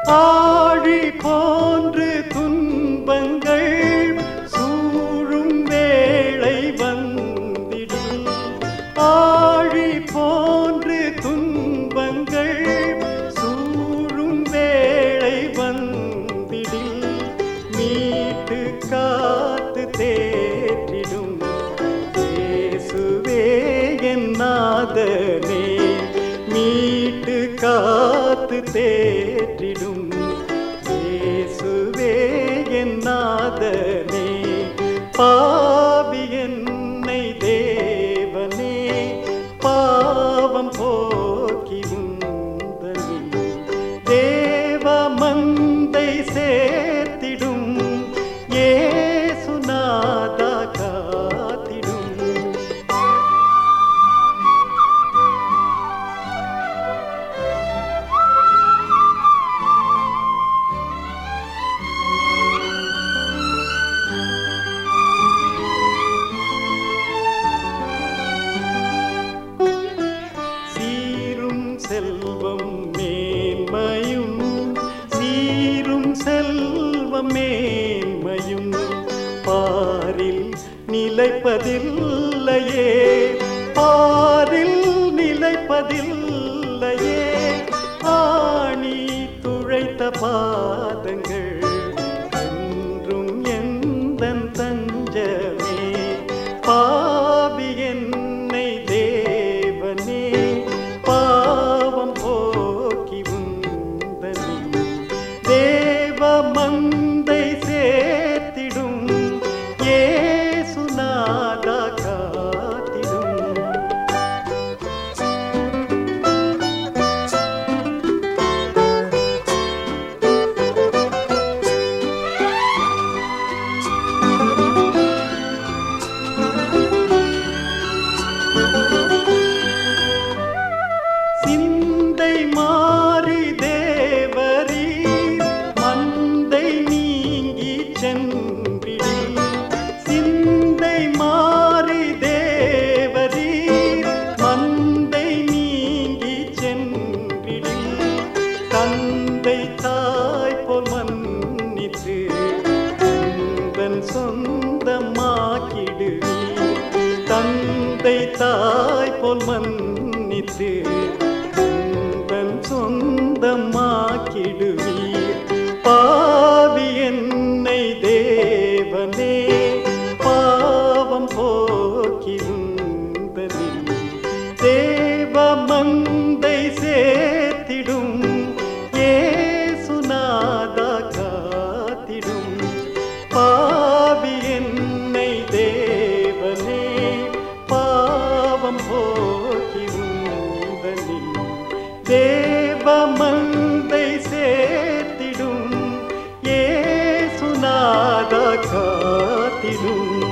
ஆழி போன்று துன்பங்கள் சூழும் வேளை வந்திடில் ஆழி போன்று துன்பங்கள் சூழும் வேளை வந்திடில் மீட்டு காத்து தேற்றிடும் இயேசுவே என் நாதனே மீட்டு காத்து தேற்றிடும் இயேசுவே என் நாதனே பாவி என்னை தேவனே பாவம் போக்கி உந்தனில் தேவ மந்தை சேர்த்திடும் ஏசுநாதா காத்திடும் சீரும் செல்வம் மேன்மையும் சீரும் செல்வம் மேன்மையும் பாரில் நிலைப்பதில்லையே பாரில் நிலைப்பதில்லையே ஆணி துழைத்த பாதங்கள் என்றும் எந்தன் தஞ்சமே பாவி என்னை தேவனே பாவம் போக்கி உந்தனி தேவ மந்தை சேர்த்திடும் ஏசுநாதா காத்திடும் சிந்தை மாறி தேவரி மந்தை நீங்கி சென்றிடி சிந்தை மாறி தேவரி மந்தை நீங்கி சென்றிடி தந்தை தாய் போல் மன்னித்து தந்தன் சொந்தமாக்கிடுவி தந்தை தாய் போல் மன்னித்து தந்தன் சொந்தமாக்கிடுவீர் பாவி என்னை தேவனே பாவம் போக்கி உந்தனில் தேவ மந்தை சேர்த்திடும் ஏசுநாதா காத்திடும் பாவி என்னை தேவனே பாவம் போக்கி உந்தனில் தேவ மந்தை சேர்த்திடும் ஏசுநாதா காத்திடும்